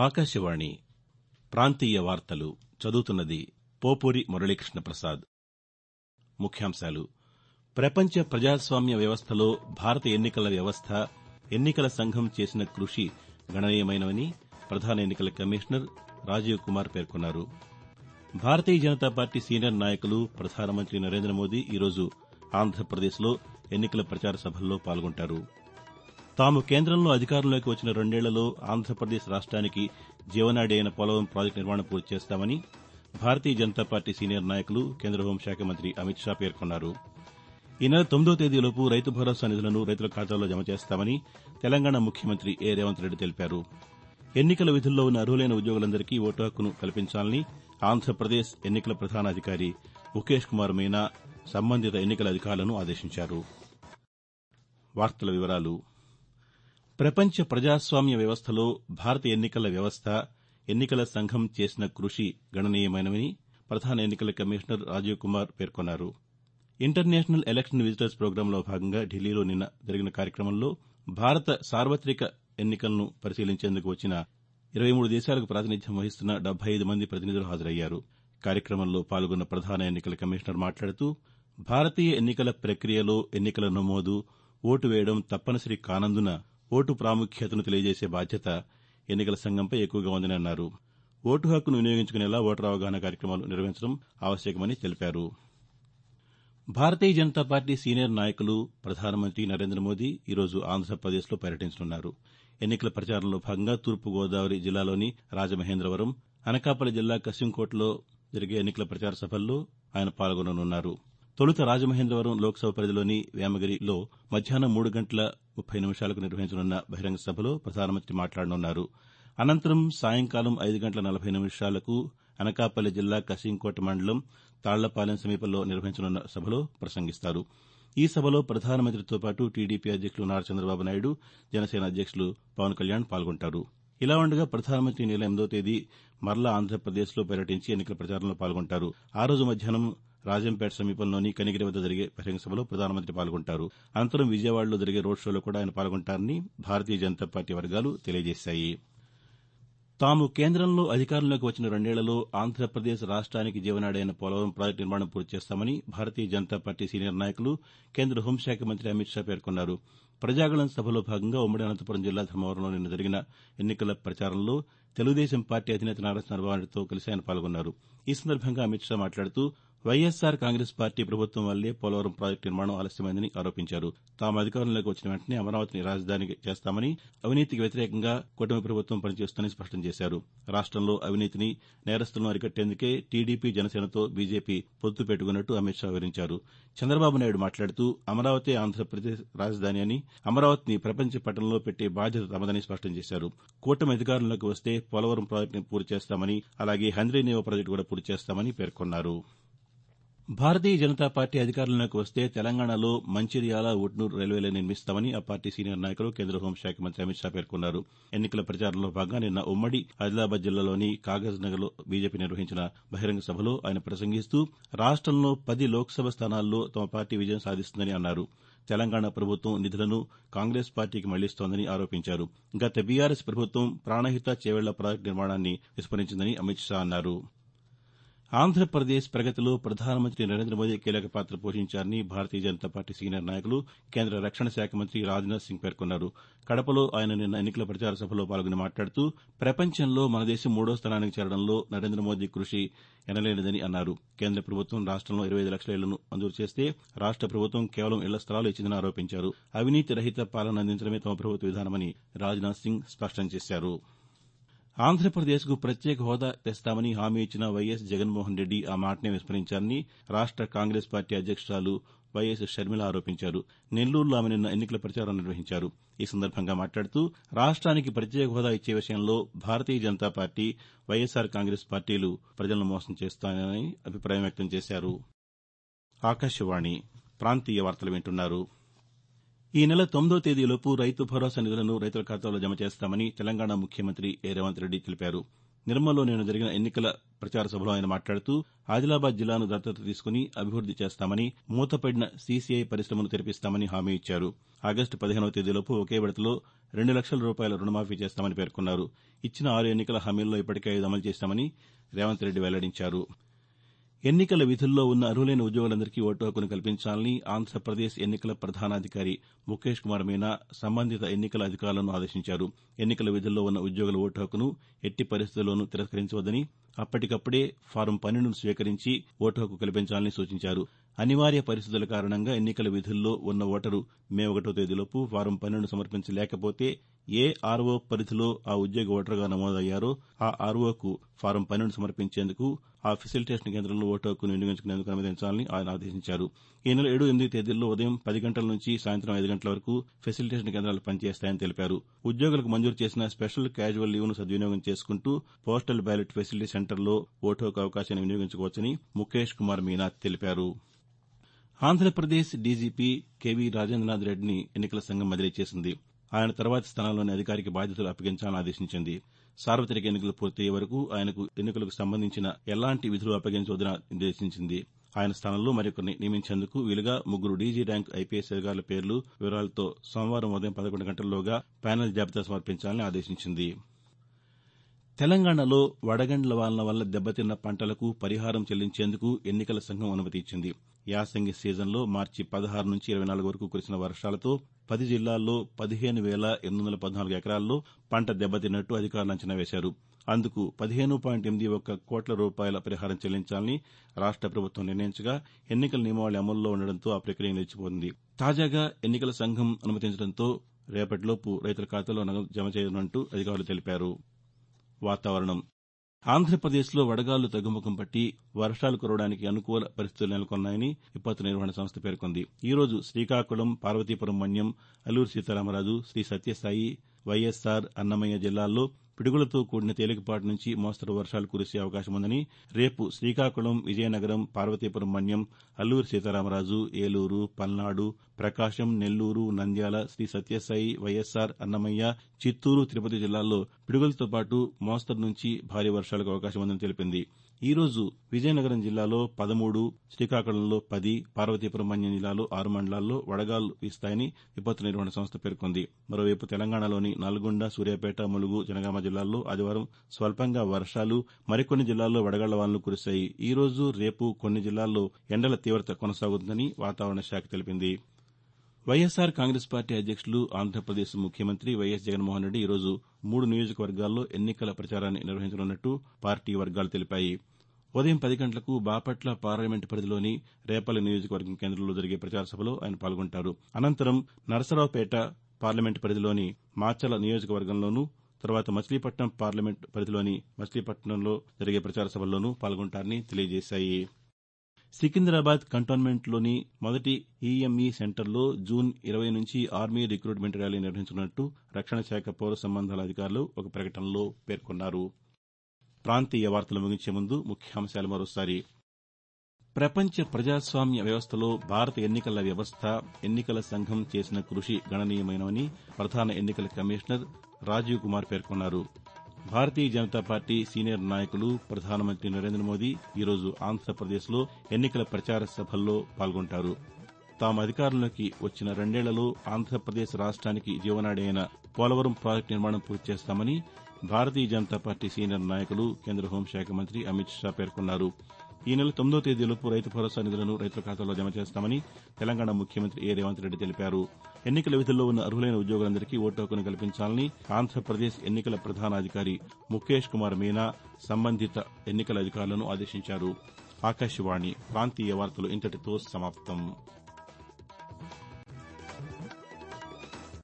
ఆకాశవాణి ప్రాంతీయ వార్తలు చదువుతున్నది పోపూరి మురళీకృష్ణ ప్రసాద్ ముఖ్యాంశాలు ప్రపంచ ప్రజాస్వామ్య వ్యవస్థలో భారత ఎన్నికల వ్యవస్థ ఎన్నికల సంఘం చేసిన కృషి గణనీయమైనవని ప్రధాన ఎన్నికల కమిషనర్ రాజీవ్ కుమార్ పేర్కొన్నారు భారతీయ జనతా పార్టీ సీనియర్ నాయకులు ప్రధానమంత్రి నరేంద్ర మోదీ ఈరోజు ఆంధ్రప్రదేశ్లో ఎన్నికల ప్రచార సభల్లో పాల్గొంటారు తాము కేంద్రంలో అధికారంలోకి వచ్చిన రెండేళ్లలో ఆంధ్రప్రదేశ్ రాష్ట్రానికి జీవనాడి అయిన పోలవరం ప్రాజెక్టు నిర్మాణం పూర్తి చేస్తామని భారతీయ జనతా పార్టీ సీనియర్ నాయకులు కేంద్ర హోంశాఖ మంత్రి అమిత్ షా పేర్కొన్నారు ఈ నెల తొమ్మిదో తేదీలోపు రైతు భరోసా నిధులను రైతుల ఖాతాల్లో జమ చేస్తామని తెలంగాణ ముఖ్యమంత్రి ఏ రేవంత్ రెడ్డి తెలిపారు ఎన్నికల విధుల్లో ఉన్న అర్హులైన ఉద్యోగులందరికీ ఓటు హక్కును కల్పించాలని ఆంధ్రప్రదేశ్ ఎన్నికల ప్రధాన అధికారి ముఖేష్ కుమార్ మీనా సంబంధిత ఎన్నికల అధికారులను ఆదేశించారు ప్రపంచ ప్రజాస్వామ్య వ్యవస్థలో భారత ఎన్నికల వ్యవస్థ ఎన్నికల సంఘం చేసిన కృషి గణనీయమైనవని ప్రధాన ఎన్నికల కమిషనర్ రాజీవ్ కుమార్ పేర్కొన్నారు ఇంటర్నేషనల్ ఎలక్షన్ విజిటర్స్ ప్రోగ్రాంలో భాగంగా ఢిల్లీలో నిన్న జరిగిన కార్యక్రమంలో భారత సార్వతిక ఎన్నికలను పరిశీలించేందుకు వచ్చిన ఇరవై మూడు దేశాలకు ప్రాతినిధ్యం వహిస్తున్న డెబ్బై ఐదు మంది ప్రతినిధులు హాజరయ్యారు కార్యక్రమంలో పాల్గొన్న ప్రధాన ఎన్నికల కమిషనర్ మాట్లాడుతూ భారతీయ ఎన్నికల ప్రక్రియలో ఎన్నికల నమోదు ఓటు వేయడం తప్పనిసరి కానందున ఓటు ప్రాముఖ్యతను తెలియజేసే బాధ్యత ఎన్నికల సంఘంపై ఎక్కువగా ఉందని అన్నారు ఓటు హక్కును వినియోగించుకునేలా ఓటరు అవగాహన కార్యక్రమాలు నిర్వహించడం ఆవశ్యకమని తెలిపారు భారతీయ జనతా పార్టీ సీనియర్ నాయకులు ప్రధానమంత్రి నరేంద్ర మోదీ ఈరోజు ఆంధ్రప్రదేశ్లో పర్యటించనున్నారు ఎన్నికల ప్రచారంలో భాగంగా తూర్పు గోదావరి జిల్లాలోని రాజమహేంద్రవరం అనకాపల్లి జిల్లా కశింకోటలో జరిగే ఎన్నికల ప్రచార సభల్లో ఆయన పాల్గొననున్నారు తొలుత రాజమహేంద్రవరం లోక్సభ పరిధిలోని వేమగిరిలో మధ్యాహ్నం మూడు గంటల ముప్పై నిమిషాలకు నిర్వహించనున్న బహిరంగ సభలో ప్రధానమంత్రి మాట్లాడనున్నారు అనంతరం సాయంకాలం ఐదు గంటల నలభై నిమిషాలకు అనకాపల్లి జిల్లా కశింకోట మండలం తాళ్లపాలెం సమీపంలో నిర్వహించనున్న సభలో ప్రసంగిస్తారు ఈ సభలో ప్రధానమంత్రితో పాటు టీడీపీ అధ్యక్షులు నారా చంద్రబాబు నాయుడు జనసేన అధ్యక్షులు పవన్ కళ్యాణ్ పాల్గొంటారు ఇలా ఉండగా ప్రధానమంత్రి నెల ఎనిమిదో తేదీ మరలా ఆంధ్రప్రదేశ్లో పర్యటించి ఎన్నికల ప్రచారంలో పాల్గొంటారు ఆ రోజు మధ్యాహ్నం రాజంపేట సమీపంలోని కనిగిరి వద్ద జరిగే బహిరంగ సభలో ప్రధానమంత్రి పాల్గొంటారు అనంతరం విజయవాడలో జరిగే రోడ్ షోలో కూడా ఆయన పాల్గొంటారని భారతీయ జనతా పార్టీ వర్గాలు తెలియజేశాయి తాము కేంద్రంలో అధికారంలోకి వచ్చిన రెండేళ్లలో ఆంధ్రప్రదేశ్ రాష్ట్రానికి జీవనాడి అయిన పోలవరం ప్రాజెక్టు నిర్మాణం పూర్తి చేస్తామని భారతీయ జనతా పార్టీ సీనియర్ నాయకులు కేంద్ర హోంశాఖ మంత్రి అమిత్ షా పేర్కొన్నారు ప్రజాగళం సభలో భాగంగా ఉమ్మడి అనంతపురం జిల్లా ధర్మవరంలో నిన్న జరిగిన ఎన్నికల ప్రచారంలో తెలుగుదేశం పార్టీ అధినేత నారా చంద్రబాబు నాయుడుతో కలిసి ఆయన పాల్గొన్నారు ఈ సందర్భంగా అమిత్ షా మాట్లాడుతూ వైఎస్సార్ కాంగ్రెస్ పార్టీ ప్రభుత్వం వల్లే పోలవరం ప్రాజెక్టు నిర్మాణం ఆలస్యమైందని ఆరోపించారు తాము అధికారంలోకి వచ్చిన వెంటనే అమరావతిని రాజధాని చేస్తామని అవినీతికి వ్యతిరేకంగా కూటమి ప్రభుత్వం పనిచేస్తుందని స్పష్టం చేశారు రాష్టంలో అవినీతిని నేరస్తులను అరికట్టేందుకే టీడీపీ జనసేనతో బీజేపీ పొత్తు పెట్టుకున్నట్టు అమిత్ షా వివరించారు చంద్రబాబు నాయుడు మాట్లాడుతూ అమరావతి ఆంధ్రప్రదేశ్ రాజధాని అని అమరావతిని ప్రపంచ పటంలో పెట్టే బాధ్యత తమదని స్పష్టం చేశారు కూటమి అధికారంలోకి వస్తే పోలవరం ప్రాజెక్టును పూర్తి చేస్తామని అలాగే హంద్రీనేవా ప్రాజెక్టు కూడా పూర్తి చేస్తామని పేర్కొన్నారు భారతీయ జనతా పార్టీ అధికారంలోకి వస్తే తెలంగాణలో మంచిర్యాల ఉట్నూరు రైల్వేలు నిర్మిస్తామని ఆ పార్టీ సీనియర్ నాయకులు కేంద్ర హోంశాఖ మంత్రి అమిత్ షా పేర్కొన్నారు ఎన్నికల ప్రచారంలో భాగంగా నిన్న ఉమ్మడి ఆదిలాబాద్ జిల్లాలోని కాగజ్ నగర్లో బీజేపీ నిర్వహించిన బహిరంగ సభలో ఆయన ప్రసంగిస్తూ రాష్టంలో పది లోక్సభ స్థానాల్లో తమ పార్టీ విజయం సాధిస్తుందని అన్నారు తెలంగాణ ప్రభుత్వం నిధులను కాంగ్రెస్ పార్టీకి మళ్లిస్తోందని ఆరోపించారు గత బీఆర్ఎస్ ప్రభుత్వం ప్రాణహిత చేవెళ్ల ప్రాజెక్టు నిర్మాణాన్ని విస్మరించిందని అమిత్ షా అన్నారు ఆంధ్రప్రదేశ్ ప్రగతిలో ప్రధానమంత్రి నరేంద్ర మోదీ కీలక పాత్ర పోషించారని భారతీయ జనతా పార్టీ సీనియర్ నాయకులు కేంద్ర రక్షణ శాఖ మంత్రి రాజ్నాథ్ సింగ్ పేర్కొన్నారు కడపలో ఆయన నిన్న ఎన్నికల ప్రచార సభలో పాల్గొని మాట్లాడుతూ ప్రపంచంలో మన దేశం మూడో స్థానానికి చేరడంలో నరేంద్ర మోదీ కృషి ఎనలేనిదని అన్నారు కేంద్ర ప్రభుత్వం రాష్టంలో ఇరవై ఐదు లక్షల ఇళ్లను మంజూరు చేస్తే రాష్ట ప్రభుత్వం కేవలం ఇళ్ల స్థలాలు ఇచ్చిందని ఆరోపించారు అవినీతి రహిత పాలన అందించడమే తమ ప్రభుత్వ విధానమని రాజ్నాథ్ సింగ్ స్పష్టం చేశారు ఆంధ్రప్రదేశ్కు ప్రత్యేక హోదా తెస్తామని హామీ ఇచ్చిన వైఎస్ జగన్మోహన్ రెడ్డి ఆ మాటనే విస్మరించారని రాష్ట కాంగ్రెస్ పార్టీ అధ్యక్షురాలు వైఎస్ షర్మిల ఆరోపించారు నెల్లూరులో ఆమె నిన్న ఎన్నికల ప్రచారం నిర్వహించారు ఈ సందర్భంగా మాట్లాడుతూ రాష్ట్రానికి ప్రత్యేక హోదా ఇచ్చే విషయంలో భారతీయ జనతా పార్టీ వైఎస్సార్ కాంగ్రెస్ పార్టీలు ప్రజలను మోసం చేస్తాయని అభిప్రాయం వ్యక్తం చేశారు ఆకాశవాణి ప్రాంతీయ వార్తలు వింటున్నారు ఈ నెల తొమ్మిదో తేదీలోపు రైతు భరోసా నిధులను రైతుల ఖాతాలో జమ చేస్తామని తెలంగాణ ముఖ్యమంత్రి ఏ రేవంత్ రెడ్డి తెలిపారు నిర్మల్లో నిన్న జరిగిన ఎన్నికల ప్రచార సభలో ఆయన మాట్లాడుతూ ఆదిలాబాద్ జిల్లాను దత్తత తీసుకుని అభివృద్ది చేస్తామని మూతపడిన సీసీఐ పరిశ్రమను తెరిపిస్తామని హామీ ఇచ్చారు ఆగస్టు పదిహేనవ తేదీలోపు ఒకే విడతలో రెండు లక్షల రూపాయల రుణమాఫీ చేస్తామని పేర్కొన్నారు ఇచ్చిన ఆరు ఎన్నికల హామీల్లో ఇప్పటికే ఐదు అమలు చేశామని రేవంత్ రెడ్డి వెల్లడించారు ఎన్నికల విధుల్లో ఉన్న అర్హులైన ఉద్యోగులందరికీ ఓటు హక్కును కల్పించాలని ఆంధ్రప్రదేశ్ ఎన్నికల ప్రధానాధికారి ముఖేష్ కుమార్ మీనా సంబంధిత ఎన్నికల అధికారులను ఆదేశించారు ఎన్నికల విధుల్లో ఉన్న ఉద్యోగుల ఓటు హక్కును ఎట్టి పరిస్థితుల్లోనూ తిరస్కరించవద్దని అప్పటికప్పుడే ఫారం పన్నెండును స్వీకరించి ఓటు హక్కు కల్పించాలని సూచించారు అనివార్య పరిస్థితుల కారణంగా ఎన్నికల విధుల్లో ఉన్న ఓటరు మే ఒకటో తేదీలోపు ఫారం పన్నెండు సమర్పించలేకపోతే ఏ ఆర్ఓ పరిధిలో ఆ ఉద్యోగి ఓటరుగా నమోదయ్యారో ఆ ఆర్ఓకు ఫారం పన్నెండు సమర్పించేందుకు ఆ ఫెసిలిటేషన్ కేంద్రంలో ఓటు హక్కును వినియోగించుకునేందుకు అనుమతించాలని ఆయన ఆదేశించారు ఈ నెల ఏడు ఎనిమిది తేదీల్లో ఉదయం పది గంటల నుంచి సాయంత్రం ఐదు గంటల వరకు ఫెసిలిటేషన్ కేంద్రాలు పనిచేస్తాయని తెలిపారు ఉద్యోగులకు మంజూరు చేసిన స్పెషల్ క్యాజువల్ లీవ్ను సద్వినియోగం చేసుకుంటూ పోస్టల్ బ్యాలెట్ ఫెసిలిటీ సెంటర్లో ఓటు హక్కు అవకాశాన్ని వినియోగించుకోవచ్చని ముఖేష్ కుమార్ మీనా తెలిపారు ఆంధ్రప్రదేశ్ డీజీపీ కేవీ రాజేంద్రనాథ్ రెడ్డిని ఎన్నికల సంఘం బదిలీ చేసింది ఆయన తర్వాతి స్థానంలోని అధికారికి బాధ్యతలు అప్పగించాలని ఆదేశించింది సార్వతిక ఎన్నికలు పూర్తయ్యే వరకు ఆయనకు ఎన్నికలకు సంబంధించిన ఎలాంటి విధులు అప్పగించవద్దని నిర్దేశించింది ఆయన స్థానంలో మరొకరిని నియమించేందుకు వీలుగా ముగ్గురు డీజీ ర్యాంక్ ఐపీఎస్ అధికారుల పేర్లు వివరాలతో సోమవారం ఉదయం పదకొండు గంటల్లోగా ప్యానెల్ జాబితా సమర్పించాలని ఆదేశించింది తెలంగాణలో వడగండ్ల వానల వల్ల దెబ్బతిన్న పంటలకు పరిహారం చెల్లించేందుకు ఎన్నికల సంఘం అనుమతి ఇచ్చింది యాసంగి సీజన్లో మార్చి పదహారు నుంచి ఇరవై నాలుగు వరకు కురిసిన వర్షాలతో పది జిల్లాల్లో పదిహేను వేల ఎనిమిది వందల పద్నాలుగు ఎకరాల్లో పంట దెబ్బతిన్నట్టు అధికారులు అంచనా వేశారు అందుకు పదిహేను పాయింట్ ఎనిమిది ఒక్క కోట్ల రూపాయల పరిహారం చెల్లించాలని రాష్ట ప్రభుత్వం నిర్ణయించగా ఎన్నికల నియమావళి అమల్లో ఉండడంతో ఆ ప్రక్రియ నిలిచిపోయింది తాజాగా ఎన్నికల సంఘం అనుమతించడంతో రేపటిలోపు రైతుల ఖాతాలో నగదు జమ చేయనున్నట్టు అధికారులు తెలిపారు వాతావరణం ఆంధ్రప్రదేశ్లో వడగాలు తగ్గుముఖం పట్టి వర్షాలు కురవడానికి అనుకూల పరిస్థితులు నెలకొన్నాయని విపత్తు నిర్వహణ సంస్థ పేర్కొంది ఈ రోజు శ్రీకాకుళం పార్వతీపురం మన్యం అల్లూరు సీతారామరాజు శ్రీ సత్యసాయి వైఎస్సార్ అన్నమయ్య జిల్లాల్లో పిడుగులతో కూడిన తేలికపాటి నుంచి మోస్తరు వర్షాలు కురిసే అవకాశం ఉందని రేపు శ్రీకాకుళం విజయనగరం పార్వతీపురం మన్యం అల్లూరు సీతారామరాజు ఏలూరు పల్నాడు ప్రకాశం నెల్లూరు నంద్యాల శ్రీ సత్యసాయి వైఎస్సార్ అన్నమయ్య చిత్తూరు తిరుపతి జిల్లాల్లో పిడుగులతో పాటు మోస్తరు నుంచి భారీ వర్షాలకు అవకాశం ఉందని తెలిపింది ఈ రోజు విజయనగరం జిల్లాలో పదమూడు శ్రీకాకుళంలో పది పార్వతీపురం మన్యం జిల్లాలో ఆరు మండలాల్లో వడగాలు వీస్తాయని విపత్తు నిర్వహణ సంస్థ పేర్కొంది మరోవైపు తెలంగాణలోని నల్గొండ సూర్యాపేట ములుగు జనగామ జిల్లాల్లో ఆదివారం స్వల్పంగా వర్షాలు మరికొన్ని జిల్లాల్లో వడగళ్ల వానలు కురిశాయి ఈ రోజు రేపు కొన్ని జిల్లాల్లో ఎండల తీవ్రత కొనసాగుతుందని వాతావరణ శాఖ తెలిపింది వైఎస్సార్ కాంగ్రెస్ పార్టీ అధ్యక్షులు ఆంధ్రప్రదేశ్ ముఖ్యమంత్రి వైఎస్ జగన్మోహన్ రెడ్డి ఈరోజు మూడు నియోజకవర్గాల్లో ఎన్నికల ప్రచారాన్ని నిర్వహించనున్నట్టు పార్టీ వర్గాలు తెలిపాయి ఉదయం పది గంటలకు బాపట్ల పార్లమెంటు పరిధిలోని రేపల్లి నియోజకవర్గం కేంద్రంలో జరిగే ప్రచార సభలో ఆయన పాల్గొంటారు అనంతరం నరసరావుపేట పార్లమెంటు పరిధిలోని మాచల నియోజకవర్గంలోనూ తర్వాత మచిలీపట్నం పార్లమెంటు పరిధిలోని మచిలీపట్నంలో జరిగే ప్రచార సభల్లోనూ పాల్గొంటారని తెలియజేశాయి సికింద్రాబాద్ కంటోన్మెంట్లోని మొదటి ఈఎంఈ సెంటర్లో జూన్ ఇరవై నుంచి ఆర్మీ రిక్రూట్మెంట్ ర్యాలీ నిర్వహించనున్నట్టు రక్షణ శాఖ పౌర సంబంధాల అధికారులు ఒక ప్రకటనలో పేర్కొన్నారు ప్రాంతీయ వార్తలు ముగించే ముందు ముఖ్యాంశాలు మరోసారి ప్రపంచ ప్రజాస్వామ్య వ్యవస్థలో భారత ఎన్నికల వ్యవస్థ ఎన్నికల సంఘం చేసిన కృషి గణనీయమైనవని ప్రధాన ఎన్నికల కమిషనర్ రాజీవ్ కుమార్ పేర్కొన్నారు భారతీయ జనతా పార్టీ సీనియర్ నాయకులు ప్రధానమంత్రి నరేంద్ర మోదీ ఈరోజు ఆంధ్రప్రదేశ్లో ఎన్నికల ప్రచార సభల్లో పాల్గొంటారు తాము అధికారంలోకి వచ్చిన రెండేళ్లలో ఆంధ్రప్రదేశ్ రాష్ట్రానికి జీవనాడి అయిన పోలవరం ప్రాజెక్టు నిర్మాణం పూర్తి చేస్తామని భారతీయ జనతా పార్టీ సీనియర్ నాయకులు కేంద్ర హోంశాఖ మంత్రి అమిత్ షా పేర్కొన్నారు ఈ నెల తొమ్మిదో తేదీలోపు రైతు భరోసా నిధులను రైతుల ఖాతాలో జమ చేస్తామని తెలంగాణ ముఖ్యమంత్రి ఏ రేవంత్ రెడ్డి తెలిపారు ఎన్నికల విధుల్లో ఉన్న అర్హులైన ఉద్యోగులందరికీ ఓటు హక్కును కల్పించాలని ఆంధ్రప్రదేశ్ ఎన్నికల ప్రధానాధికారి ముఖేష్ కుమార్ మీనా సంబంధిత ఎన్నికల అధికారులను ఆదేశించారు ఆకాశవాణి ప్రాంతీయ వార్తలు ఇంతటితో సమాప్తం